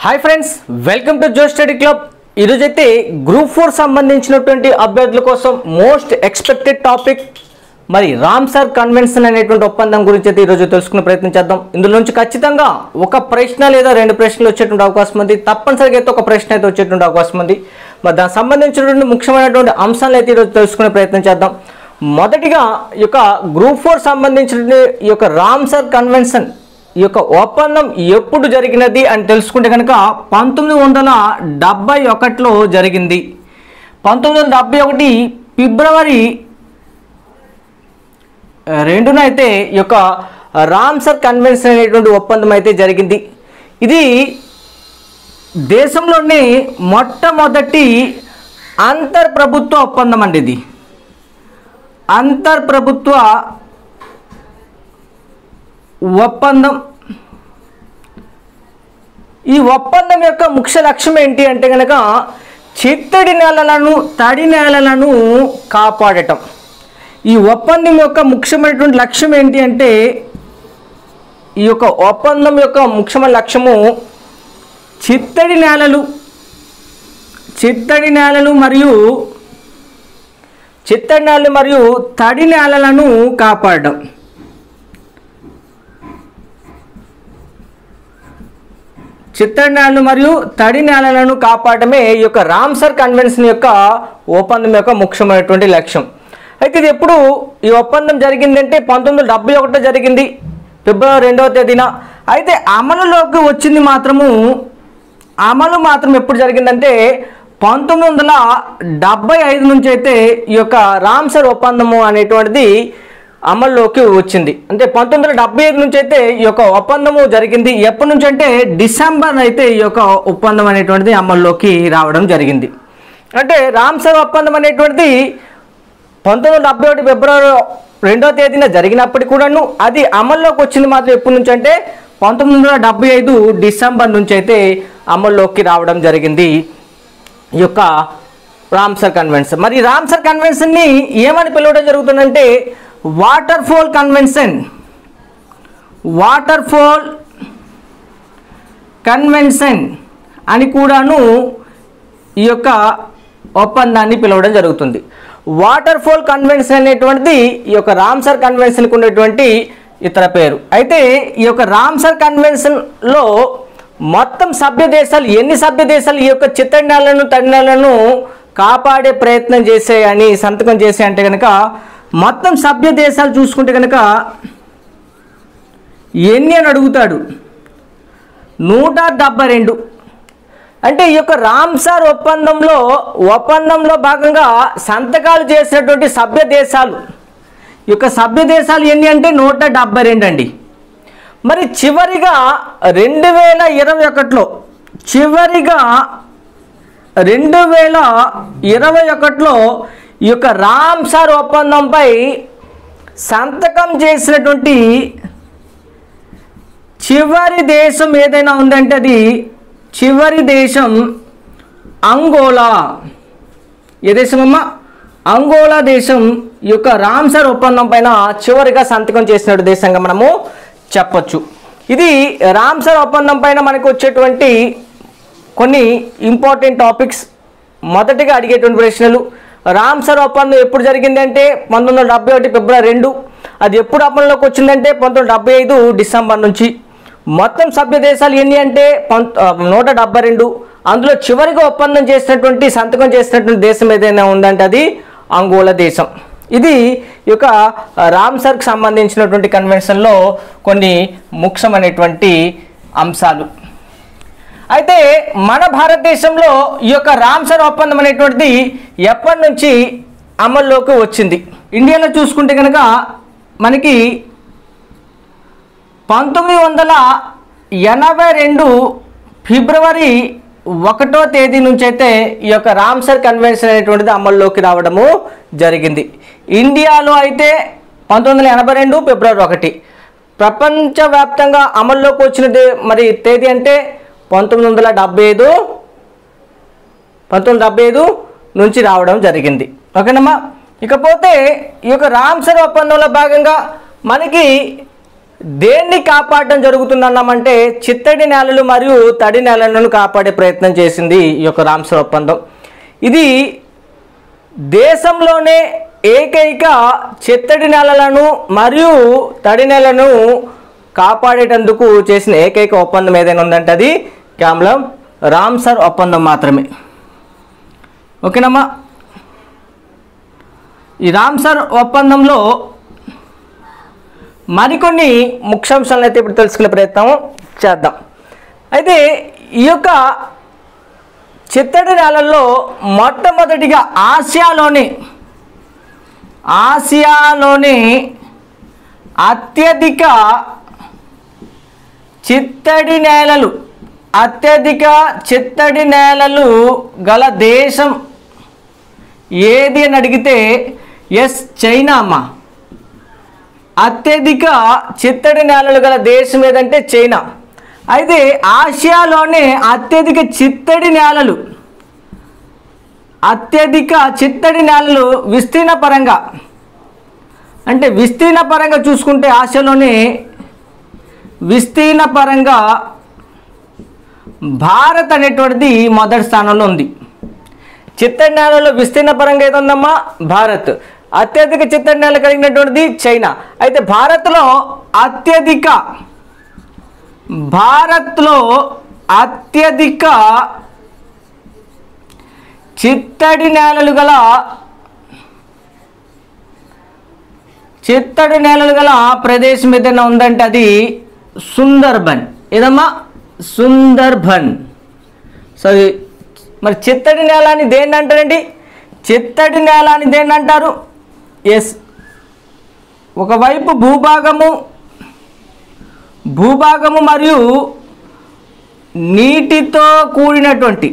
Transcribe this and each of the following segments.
hi friends welcome to Jo study club ఈరోజైతే group four సంబంధించినటువంటి అభ్యర్థుల కోసం మోస్ట్ ఎక్స్పెక్టెడ్ టాపిక్ మరి రామ్సర్ కన్వెన్షన్ అనేటువంటి ఒప్పందం గురించి అయితే ఈరోజు తెలుసుకునే ప్రయత్నం చేద్దాం ఇందులో నుంచి ఖచ్చితంగా ఒక ప్రశ్న లేదా రెండు ప్రశ్నలు వచ్చేటువంటి అవకాశం ఉంది తప్పనిసరిగా అయితే ఒక ప్రశ్న అయితే వచ్చేటువంటి అవకాశం ఉంది మరి దానికి సంబంధించినటువంటి ముఖ్యమైనటువంటి అంశాలు అయితే ఈరోజు తెలుసుకునే ప్రయత్నం చేద్దాం మొదటిగా ఈ యొక్క గ్రూప్ ఫోర్ సంబంధించిన ఈ యొక్క రామ్సర్ కన్వెన్షన్ ఈ యొక్క ఒప్పందం ఎప్పుడు జరిగినది అని తెలుసుకుంటే కనుక పంతొమ్మిది వందల డెబ్బై ఒకటిలో జరిగింది పంతొమ్మిది వందల డెబ్బై ఒకటి ఫిబ్రవరి రెండున అయితే ఈ యొక్క రామ్సర్ కన్వెన్షన్ అనేటువంటి ఒప్పందం అయితే జరిగింది ఇది దేశంలోని మొట్టమొదటి అంతర్ ప్రభుత్వ ఒప్పందం అండి ఇది అంతర్ ప్రభుత్వ ఒప్పందం ఈ ఒప్పందం యొక్క ముఖ్య లక్ష్యం ఏంటి అంటే కనుక చిత్తడి నేలలను తడి నేలలను కాపాడటం ఈ ఒప్పందం యొక్క ముఖ్యమైనటువంటి లక్ష్యం ఏంటి అంటే ఈ యొక్క ఒప్పందం యొక్క ముఖ్యమైన లక్ష్యము చిత్తడి నేలలు చిత్తడి నేలలు మరియు చిత్తడి నేలలు మరియు తడి నేలలను కాపాడడం చిత్తడి నేలలు మరియు తడి నేలలను కాపాడమే ఈ యొక్క రామ్సర్ కన్వెన్షన్ యొక్క ఒప్పందం యొక్క ముఖ్యమైనటువంటి లక్ష్యం అయితే ఇది ఎప్పుడు ఈ ఒప్పందం జరిగిందంటే పంతొమ్మిది వందల డెబ్బై ఒకటో జరిగింది ఫిబ్రవరి రెండవ తేదీన అయితే అమలులోకి వచ్చింది మాత్రము అమలు మాత్రం ఎప్పుడు జరిగిందంటే పంతొమ్మిది వందల డెబ్బై ఐదు నుంచి అయితే ఈ యొక్క రామ్సర్ ఒప్పందము అనేటువంటిది అమల్లోకి వచ్చింది అంటే పంతొమ్మిది వందల డెబ్బై ఐదు నుంచి అయితే ఈ యొక్క ఒప్పందము జరిగింది ఎప్పటి నుంచి అంటే డిసెంబర్ అయితే ఈ యొక్క ఒప్పందం అనేటువంటిది అమల్లోకి రావడం జరిగింది అంటే రామ్సర్ ఒప్పందం అనేటువంటిది పంతొమ్మిది వందల డెబ్బై ఒకటి ఫిబ్రవరి రెండో తేదీన జరిగినప్పటికీ కూడాను అది అమల్లోకి వచ్చింది మాత్రం ఎప్పటి నుంచి అంటే పంతొమ్మిది వందల డెబ్బై ఐదు డిసెంబర్ నుంచి అయితే అమల్లోకి రావడం జరిగింది ఈ యొక్క రామ్సర్ కన్వెన్షన్ మరి ఈ రామ్సర్ కన్వెన్షన్ని ఏమని పిలవడం జరుగుతుందంటే waterfowl convention waterfowl convention అని కూడాను ఈ యొక్క ఒప్పందాన్ని పిలవడం జరుగుతుంది వాటర్ ఫోల్ కన్వెన్షన్ అనేటువంటిది ఈ యొక్క రామ్సర్ కన్వెన్షన్కి ఉన్నటువంటి ఇతర పేరు అయితే ఈ యొక్క రామ్సర్ కన్వెన్షన్లో మొత్తం సభ్య దేశాలు ఎన్ని సభ్య దేశాలు ఈ యొక్క చిత్తడినాలను తడినాలను కాపాడే ప్రయత్నం చేసే అని సంతకం చేసే అంటే కనుక మొత్తం సభ్య దేశాలు చూసుకుంటే కనుక ఎన్ని అని అడుగుతాడు నూట డెబ్బై రెండు అంటే ఈ యొక్క రామ్సార్ ఒప్పందంలో ఒప్పందంలో భాగంగా సంతకాలు చేసినటువంటి సభ్య దేశాలు ఈ యొక్క సభ్య దేశాలు ఎన్ని అంటే నూట డెబ్బై రెండు అండి మరి చివరిగా రెండు వేల ఇరవై ఒకటిలో చివరిగా రెండు వేల ఇరవై ఒకటిలో ఈ యొక్క రామ్సార్ ఒప్పందంపై సంతకం చేసినటువంటి చివరి దేశం ఏదైనా ఉందంటే అది చివరి దేశం అంగోలా ఏ దేశం అమ్మా అంగోలా దేశం ఈ యొక్క రామ్సర్ ఒప్పందం పైన చివరిగా సంతకం చేసినట్టు దేశంగా మనము చెప్పొచ్చు ఇది రామ్సర్ ఒప్పందం పైన మనకు వచ్చేటువంటి కొన్ని ఇంపార్టెంట్ టాపిక్స్ మొదటిగా అడిగేటువంటి ప్రశ్నలు రామ్సర్ ఒప్పందం ఎప్పుడు జరిగిందంటే పంతొమ్మిది వందల డెబ్బై ఒకటి ఫిబ్రవరి రెండు అది ఎప్పుడు అమల్లోకి వచ్చిందంటే పంతొమ్మిది వందల డెబ్బై ఐదు డిసెంబర్ నుంచి మొత్తం సభ్య దేశాలు ఎన్ని అంటే పంత నూట డెబ్బై రెండు అందులో చివరిగా ఒప్పందం చేసినటువంటి సంతకం చేసినటువంటి దేశం ఏదైనా ఉందంటే అది అంగోలా దేశం ఇది ఈ యొక్క రామ్సర్కి సంబంధించినటువంటి కన్వెన్షన్లో కొన్ని ముఖ్యమైనటువంటి అంశాలు అయితే మన భారతదేశంలో ఈ యొక్క రామ్సర్ ఒప్పందం అనేటువంటిది ఎప్పటి నుంచి అమల్లోకి వచ్చింది ఇండియాలో చూసుకుంటే కనుక మనకి పంతొమ్మిది వందల ఎనభై రెండు ఫిబ్రవరి ఒకటో తేదీ నుంచి అయితే ఈ యొక్క రామ్సర్ కన్వెన్షన్ అనేటువంటిది అమల్లోకి రావడము జరిగింది ఇండియాలో అయితే పంతొమ్మిది వందల ఎనభై రెండు ఫిబ్రవరి ఒకటి ప్రపంచవ్యాప్తంగా అమల్లోకి వచ్చిన దే- మరి తేదీ అంటే పంతొమ్మిది వందల డెబ్బై ఐదు పంతొమ్మిది వందల డెబ్బై ఐదు నుంచి రావడం జరిగింది ఓకేనమ్మా ఇకపోతే ఈ యొక్క రామ్సర్ ఒప్పందంలో భాగంగా మనకి దేన్ని కాపాడడం జరుగుతుందన్నామంటే చిత్తడి నేలలు మరియు తడి నేలలను కాపాడే ప్రయత్నం చేసింది ఈ యొక్క రామ్సర్ ఒప్పందం ఇది దేశంలోనే ఏకైక చిత్తడి నేలలను మరియు తడి నేలను కాపాడేటందుకు చేసిన ఏకైక ఒప్పందం ఏదైనా ఉందంటే అది కేవలం రామ్సర్ ఒప్పందం మాత్రమే ఓకేనమ్మా ఈ రామ్సర్ ఒప్పందంలో మరికొన్ని ముఖ్యాంశాలను అయితే ఇప్పుడు తెలుసుకునే ప్రయత్నం చేద్దాం అయితే ఈ యొక్క చిత్తడి నేలల్లో మొట్టమొదటిగా ఆసియాలోని ఆసియాలోని అత్యధిక చిత్తడి నేలలు అత్యధిక చిత్తడి నేలలు గల దేశం ఏది అని అడిగితే ఎస్ చైనా అమ్మ అత్యధిక చిత్తడి నేలలు గల దేశం ఏదంటే చైనా అయితే ఆసియాలోనే అత్యధిక చిత్తడి నేలలు అత్యధిక చిత్తడి నేలలు విస్తీర్ణ పరంగా అంటే విస్తీర్ణ పరంగా చూసుకుంటే ఆసియాలోనే విస్తీర్ణ పరంగా భారత్ అనేటువంటిది మొదటి స్థానంలో ఉంది చిత్తడి నేలలో విస్తీర్ణ పరంగా ఏది ఉందమ్మా భారత్ అత్యధిక చిత్తడి నేల కలిగినటువంటిది చైనా అయితే భారత్లో అత్యధిక భారత్లో అత్యధిక చిత్తడి నేలలు గల చిత్తడి నేలలు గల ప్రదేశం ఏదైనా ఉందంటే అది సుందర్బన్ ఏదమ్మా సుందర్బన్ సో ఇది మరి చిత్తడి నేల అని దేన్ని అంటారండి చిత్తడి నేల అని దేన్ని అంటారు ఎస్ ఒకవైపు భూభాగము భూభాగము మరియు నీటితో కూడినటువంటి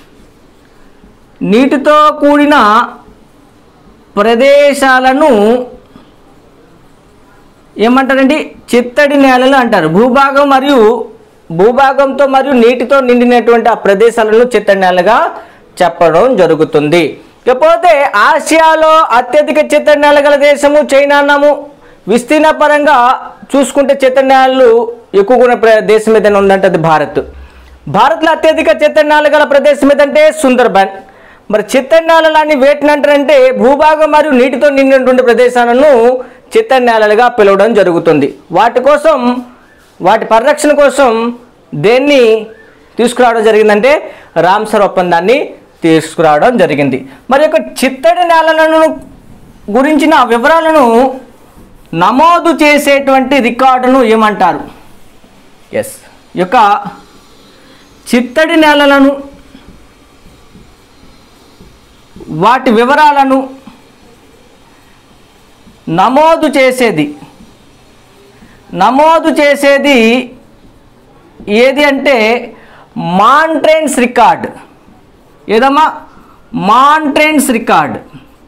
నీటితో కూడిన ప్రదేశాలను ఏమంటారండి చిత్తడి నేలలు అంటారు భూభాగం మరియు భూభాగంతో మరియు నీటితో నిండినటువంటి ఆ ప్రదేశాలను చిత్తడి నేలగా చెప్పడం జరుగుతుంది ఇకపోతే ఆసియాలో అత్యధిక చిత్తడి నేల గల దేశము చైనా అన్నాము విస్తీర్ణ పరంగా చూసుకుంటే చిత్తడి నేలలు ఎక్కువగా ఉన్న ప్ర- దేశం ఏదైనా ఉందంటే అది భారత్ భారత్లో అత్యధిక చిత్తడి నేల గల ప్రదేశం ఏదంటే సుందర్బన్ మరి చిత్తడి నేలలని వేటిని అంటారంటే భూభాగం మరియు నీటితో నిండినటువంటి ప్రదేశాలను చిత్తడి నేలలుగా పిలవడం జరుగుతుంది వాటి కోసం వాటి పరిరక్షణ కోసం దేన్ని తీసుకురావడం జరిగిందంటే రామ్సర్ ఒప్పందాన్ని తీసుకురావడం జరిగింది మరి యొక్క చిత్తడి నేలలను గురించిన వివరాలను నమోదు చేసేటువంటి రికార్డును ఏమంటారు ఎస్ యొక్క చిత్తడి నేలలను వాటి వివరాలను నమోదు చేసేది నమోదు చేసేది ఏది అంటే మాంట్రెన్స్ రికార్డ్ ఏదమ్మా మాంట్రెన్స్ రికార్డ్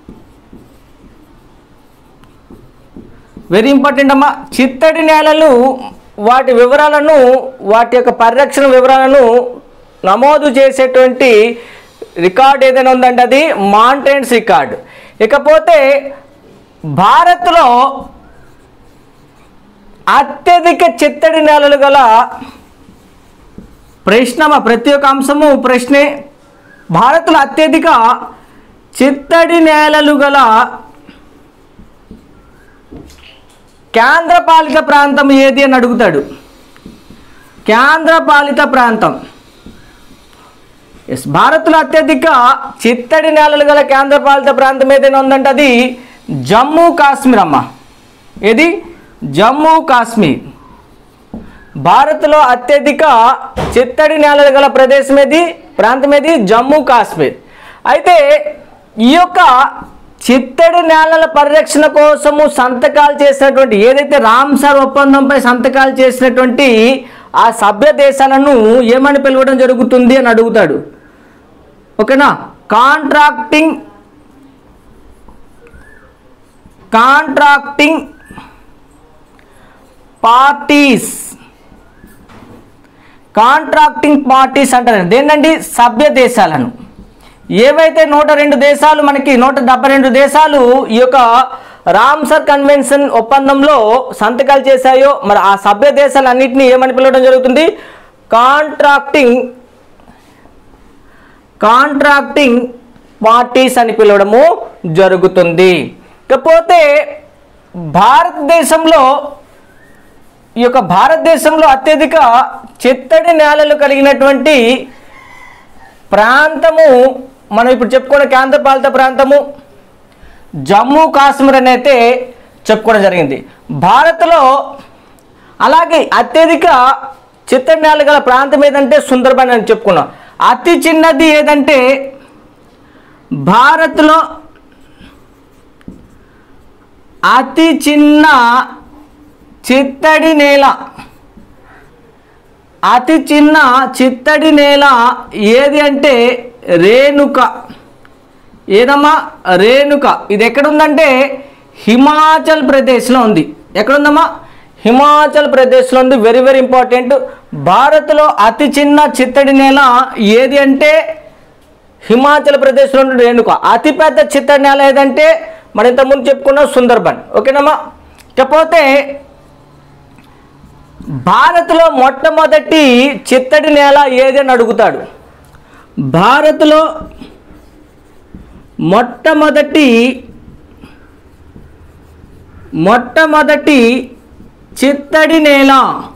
వెరీ ఇంపార్టెంట్ అమ్మా చిత్తడి నేలలు వాటి వివరాలను వాటి యొక్క పరిరక్షణ వివరాలను నమోదు చేసేటువంటి రికార్డ్ ఏదైనా ఉందంటే అది మాంట్రెన్స్ రికార్డ్ ఇకపోతే భారత్లో అత్యధిక చిత్తడి నేలలు గల ప్రశ్న మా ప్రతి ఒక్క అంశము ప్రశ్నే భారత్లో అత్యధిక చిత్తడి నేలలు గల కేంద్రపాలిత ప్రాంతం ఏది అని అడుగుతాడు కేంద్రపాలిత ప్రాంతం ఎస్ భారత్లో అత్యధిక చిత్తడి నేలలు గల కేంద్రపాలిత ప్రాంతం ఏదైనా ఉందంటే అది జమ్మూ కాశ్మీర్ అమ్మ ఏది జమ్మూ కాశ్మీర్ భారత్లో అత్యధిక చిత్తడి నేలలు గల ప్రదేశం ఏది ప్రాంతం ఏది జమ్మూ కాశ్మీర్ అయితే ఈ యొక్క చిత్తడి నేలల పరిరక్షణ కోసము సంతకాలు చేసినటువంటి ఏదైతే రామ్సార్ ఒప్పందంపై సంతకాలు చేసినటువంటి ఆ సభ్య దేశాలను ఏమని పిలవడం జరుగుతుంది అని అడుగుతాడు ఓకేనా contracting contracting parties contracting parties అంటారు దేనండి సభ్య దేశాలను ఏవైతే నూట రెండు దేశాలు మనకి నూట డెబ్బై రెండు దేశాలు ఈ యొక్క రామ్సర్ కన్వెన్షన్ ఒప్పందంలో సంతకాలు చేశాయో మరి ఆ సభ్య దేశాలన్నింటినీ ఏమని పిలవడం జరుగుతుంది కాంట్రాక్టింగ్ కాంట్రాక్టింగ్ పార్టీస్ అని పిలవడము జరుగుతుంది ఇకపోతే భారతదేశంలో ఈ యొక్క భారతదేశంలో అత్యధిక చిత్తడి నేలలు కలిగినటువంటి ప్రాంతము మనం ఇప్పుడు చెప్పుకున్న కేంద్రపాలిత ప్రాంతము జమ్మూ కాశ్మీర్ అని అయితే చెప్పుకోవడం జరిగింది భారత్లో అలాగే అత్యధిక చిత్తడి నేల గల ప్రాంతం ఏదంటే సుందర్బన్ అని చెప్పుకున్నాం అతి చిన్నది ఏదంటే భారత్లో అతి చిన్న చిత్తడి నేల అతి చిన్న చిత్తడి నేల ఏది అంటే రేణుక ఏదమ్మా రేణుక ఇది ఎక్కడుందంటే హిమాచల్ ప్రదేశ్లో ఉంది ఎక్కడుందమ్మా హిమాచల్ ప్రదేశ్లో ఉంది వెరీ వెరీ ఇంపార్టెంట్ భారత్లో అతి చిన్న చిత్తడి నేల ఏది అంటే హిమాచల్ ప్రదేశ్లో ఉన్న రేణుక అతిపెద్ద చిత్తడి నేల ఏదంటే మనం ఇంతకుముందు చెప్పుకున్న సుందర్బన్ ఓకేనమ్మా ఇకపోతే భారత్లో మొట్టమొదటి చిత్తడి నేల ఏది అని అడుగుతాడు భారత్లో మొట్టమొదటి మొట్టమొదటి చిత్తడి నేల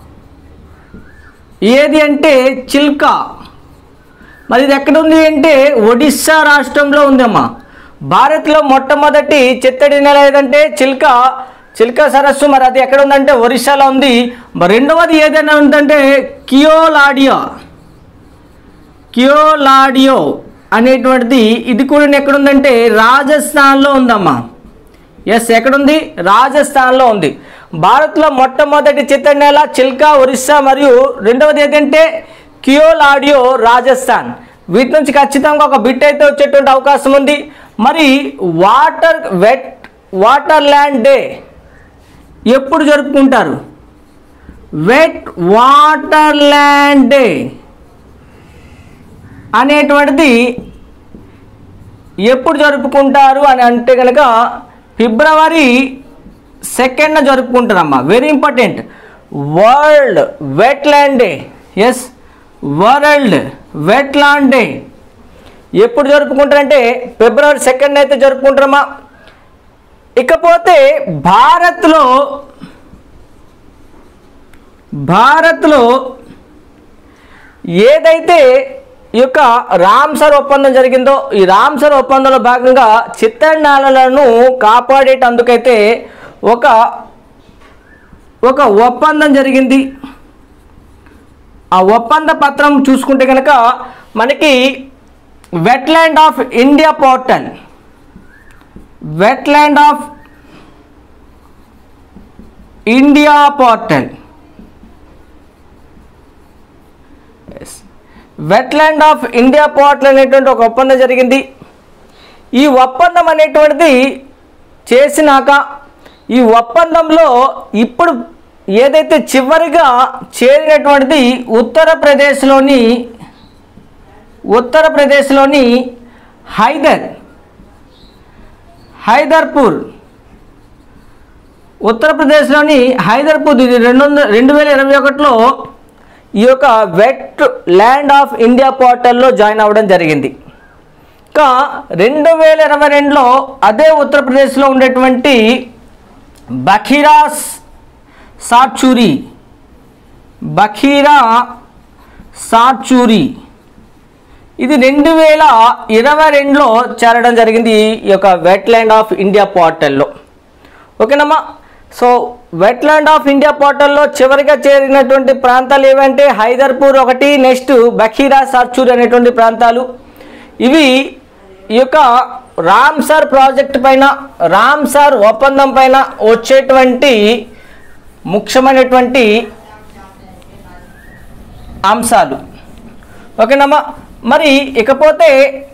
ఏది అంటే చిల్కా మరి ఇది ఎక్కడ ఉంది అంటే ఒడిస్సా రాష్ట్రంలో ఉందమ్మా భారత్లో మొట్టమొదటి చిత్తడి నెల ఏదంటే చిల్కా చిల్కా సరస్సు మరి అది ఎక్కడ ఉందంటే ఒరిస్సాలో ఉంది మరి రెండవది ఏదైనా ఉందంటే కియోలాడియో కియోలాడియో అనేటువంటిది ఇది కూడా ఎక్కడుందంటే రాజస్థాన్లో ఉందమ్మా ఎస్ ఎక్కడుంది రాజస్థాన్లో ఉంది భారత్లో మొట్టమొదటి చిత్తడి నేల చిల్కా ఒరిస్సా మరియు రెండవది ఏదంటే కియోలాడియో రాజస్థాన్ వీటి నుంచి ఖచ్చితంగా ఒక బిట్ అయితే వచ్చేటువంటి అవకాశం ఉంది మరి water wet water land day ఎప్పుడు జరుపుకుంటారు వెట్ వాటర్ ల్యాండ్ డే అనేటువంటిది ఎప్పుడు జరుపుకుంటారు అని అంటే కనుక ఫిబ్రవరి సెకండ్న జరుపుకుంటారమ్మా very important world wetland day yes world wetland day ఎప్పుడు జరుపుకుంటారంటే ఫిబ్రవరి సెకండ్ అయితే జరుపుకుంటారమ్మా ఇకపోతే భారత్లో భారత్లో ఏదైతే ఈ యొక్క రామ్సర్ ఒప్పందం జరిగిందో ఈ రామ్సర్ ఒప్పందంలో భాగంగా చిత్తనాలను కాపాడేటందుకైతే ఒక ఒక ఒప్పందం జరిగింది ఆ ఒప్పంద పత్రం చూసుకుంటే కనుక మనకి wetland of India portal wetland of India portal wetland of India portal అనేటువంటి ఒక ఒప్పందం జరిగింది ఈ ఒప్పందం అనేటువంటిది చేసినాక ఈ ఒప్పందంలో ఇప్పుడు ఏదైతే చివరిగా చేరినటువంటిది ఉత్తరప్రదేశ్లోని ఉత్తరప్రదేశ్లోని హైదర్ హైదర్పూర్ ఉత్తరప్రదేశ్లోని హైదర్పూర్ ఇది రెండు వందల రెండు వేల ఇరవై ఒకటిలో ఈ యొక్క వెట్ ల్యాండ్ ఆఫ్ ఇండియా పోర్టల్లో జాయిన్ అవ్వడం జరిగింది ఇంకా రెండు వేల ఇరవై రెండులో అదే ఉత్తరప్రదేశ్లో ఉండేటువంటి బఖీరాస్ సాచూరి బఖీరా సాచూరి ఇది రెండు వేల ఇరవై రెండులో చేరడం జరిగింది ఈ యొక్క వెట్లాండ్ ఆఫ్ ఇండియా పోర్టల్లో ఓకేనమ్మా సో వెట్లాండ్ ఆఫ్ ఇండియా పోర్టల్లో చివరిగా చేరినటువంటి ప్రాంతాలు ఏవంటే హైదర్పూర్ ఒకటి నెక్స్ట్ బఖీరా సార్చూర్ అనేటువంటి ప్రాంతాలు ఇవి ఈ యొక్క రామ్సార్ ప్రాజెక్ట్ పైన రామ్సార్ ఒప్పందం పైన వచ్చేటువంటి ముఖ్యమైనటువంటి అంశాలు ఓకేనమ్మా మరి ఇకపోతే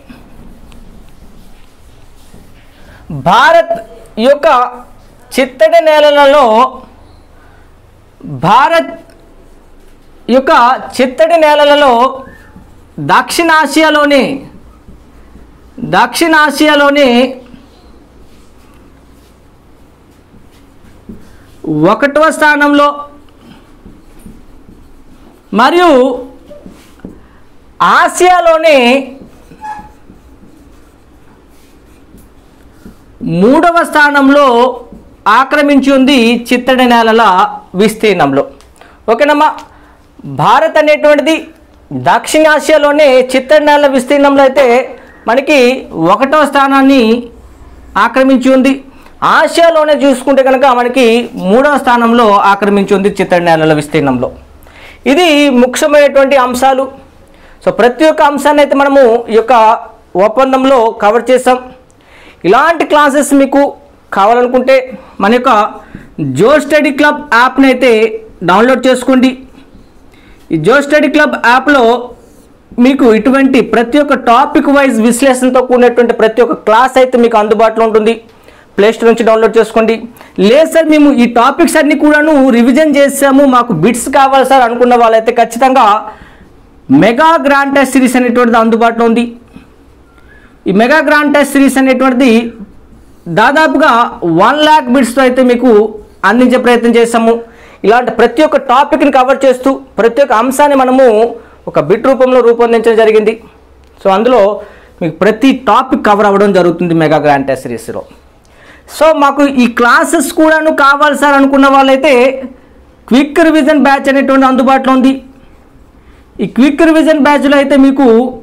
భారత్ యొక్క చిత్తడి నేలలలో భారత్ యొక్క చిత్తడి నేలలలో దక్షిణాసియాలోని దక్షిణాసియాలోని ఒకటవ స్థానంలో మరియు ఆసియాలోనే మూడవ స్థానంలో ఆక్రమించి ఉంది చిత్తడి నేలల విస్తీర్ణంలో ఓకేనమ్మా భారత్ అనేటువంటిది దక్షిణాసియాలోనే చిత్తడి నేలల విస్తీర్ణంలో అయితే మనకి ఒకటవ స్థానాన్ని ఆక్రమించి ఉంది ఆసియాలోనే చూసుకుంటే కనుక మనకి మూడవ స్థానంలో ఆక్రమించి ఉంది చిత్తడి నేలల విస్తీర్ణంలో ఇది ముఖ్యమైనటువంటి అంశాలు సో ప్రతి ఒక్క అంశాన్ని అయితే మనము ఈ యొక్క ఒప్పందంలో కవర్ చేసాం ఇలాంటి క్లాసెస్ మీకు కావాలనుకుంటే మన యొక్క జో స్టడీ క్లబ్ యాప్ని అయితే డౌన్లోడ్ చేసుకోండి ఈ జో స్టడీ క్లబ్ యాప్లో మీకు ఇటువంటి ప్రతి ఒక్క టాపిక్ వైజ్ విశ్లేషణతో కూడినటువంటి ప్రతి ఒక్క క్లాస్ అయితే మీకు అందుబాటులో ఉంటుంది ప్లే స్టోర్ నుంచి డౌన్లోడ్ చేసుకోండి లేదు సార్ మేము ఈ టాపిక్స్ అన్ని కూడాను రివిజన్ చేసాము మాకు బిట్స్ కావాలి సార్ అనుకున్న వాళ్ళైతే ఖచ్చితంగా మెగా గ్రాండ్ టెస్ట్ సిరీస్ అనేటువంటిది అందుబాటులో ఉంది ఈ మెగా గ్రాండ్ టెస్ట్ సిరీస్ అనేటువంటిది దాదాపుగా వన్ ల్యాక్ బిట్స్తో అయితే మీకు అందించే ప్రయత్నం చేస్తాము ఇలాంటి ప్రతి ఒక్క టాపిక్ని కవర్ చేస్తూ ప్రతి ఒక్క అంశాన్ని మనము ఒక బిట్ రూపంలో రూపొందించడం జరిగింది సో అందులో మీకు ప్రతి టాపిక్ కవర్ అవ్వడం జరుగుతుంది మెగా గ్రాండ్ టెస్ట్ సిరీస్లో సో మాకు ఈ క్లాసెస్ కూడాను కావాలి సార్ అనుకున్న వాళ్ళైతే క్విక్ రివిజన్ బ్యాచ్ అనేటువంటి అందుబాటులో ఉంది ఈ క్విక్ రివిజన్ బ్యాచ్లో అయితే మీకు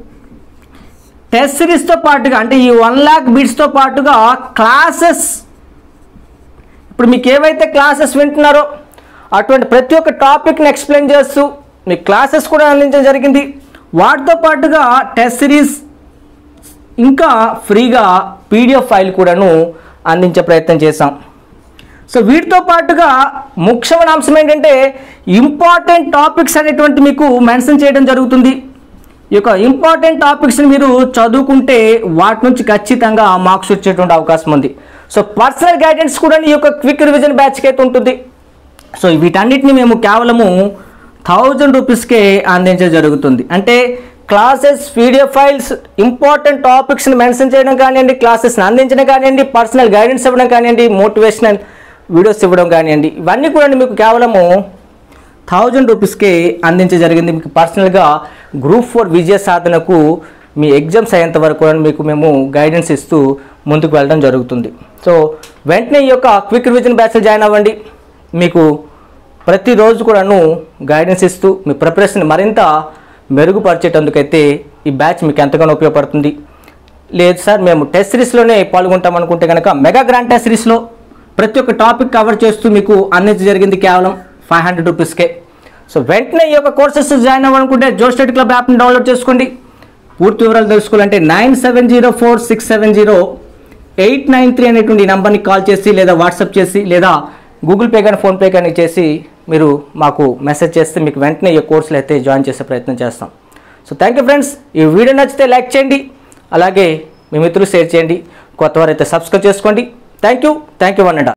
టెస్ట్ సిరీస్తో పాటుగా అంటే ఈ వన్ ల్యాక్ బిట్స్తో పాటుగా క్లాసెస్ ఇప్పుడు మీకు ఏవైతే క్లాసెస్ వింటున్నారో అటువంటి ప్రతి ఒక్క టాపిక్ని ఎక్స్ప్లెయిన్ చేస్తూ మీకు క్లాసెస్ కూడా అందించడం జరిగింది వాటితో పాటుగా టెస్ట్ సిరీస్ ఇంకా ఫ్రీగా పీడిఎఫ్ ఫైల్ కూడాను అందించే ప్రయత్నం చేశాం సో వీటితో పాటుగా ముఖ్యమైన అంశం ఏంటంటే ఇంపార్టెంట్ టాపిక్స్ అనేటువంటి మీకు మెన్షన్ చేయడం జరుగుతుంది ఈ యొక్క ఇంపార్టెంట్ టాపిక్స్ని మీరు చదువుకుంటే వాటి నుంచి ఖచ్చితంగా మార్క్స్ వచ్చేటువంటి అవకాశం ఉంది సో పర్సనల్ గైడెన్స్ కూడా ఈ యొక్క క్విక్ రివిజన్ బ్యాచ్కి అయితే ఉంటుంది సో వీటన్నిటిని మేము కేవలము థౌజండ్ రూపీస్కే అందించడం జరుగుతుంది అంటే క్లాసెస్ పీడిఎఫ్ ఫైల్స్ ఇంపార్టెంట్ టాపిక్స్ని మెన్షన్ చేయడం కానివ్వండి క్లాసెస్ని అందించడం కానివ్వండి పర్సనల్ గైడెన్స్ ఇవ్వడం కానివ్వండి మోటివేషనల్ వీడియోస్ ఇవ్వడం కానివ్వండి ఇవన్నీ కూడా మీకు కేవలము థౌజండ్ రూపీస్కే అందించే జరిగింది మీకు పర్సనల్గా గ్రూప్ ఫోర్ విజయ సాధనకు మీ ఎగ్జామ్స్ అయ్యేంత వరకు కూడా మీకు మేము గైడెన్స్ ఇస్తూ ముందుకు వెళ్ళడం జరుగుతుంది సో వెంటనే ఈ యొక్క క్విక్ రివిజన్ బ్యాచ్లో జాయిన్ అవ్వండి మీకు ప్రతిరోజు కూడాను గైడెన్స్ ఇస్తూ మీ ప్రిపరేషన్ మరింత మెరుగుపరిచేటందుకైతే ఈ బ్యాచ్ మీకు ఎంతగానో ఉపయోగపడుతుంది లేదు సార్ మేము టెస్ట్ సిరీస్లోనే పాల్గొంటాం అనుకుంటే కనుక మెగా గ్రాండ్ టెస్ట్ సిరీస్లో ప్రతి ఒక్క టాపిక్ కవర్ చేస్తూ మీకు అందించ జరిగింది కేవలం ఫైవ్ హండ్రెడ్ రూపీస్కే సో వెంటనే ఈ యొక్క కోర్సెస్ జాయిన్ అవ్వాలనుకుంటే జో స్టడీ క్లబ్ యాప్ని డౌన్లోడ్ చేసుకోండి పూర్తి వివరాలు తెలుసుకోవాలంటే nine seven zero four six seven zero eight nine three అనేటువంటి ఈ నెంబర్ని కాల్ చేసి లేదా వాట్సాప్ చేసి లేదా గూగుల్ పే కానీ ఫోన్పే కానీ చేసి మీరు మాకు మెసేజ్ చేస్తే మీకు వెంటనే ఈ కోర్సులు అయితే జాయిన్ చేసే ప్రయత్నం చేస్తాం సో థ్యాంక్ యూ ఫ్రెండ్స్ ఈ వీడియో నచ్చితే లైక్ చేయండి అలాగే మీ మిత్రులు షేర్ చేయండి కొత్త వారైతే సబ్స్క్రైబ్ చేసుకోండి thank you thank you one and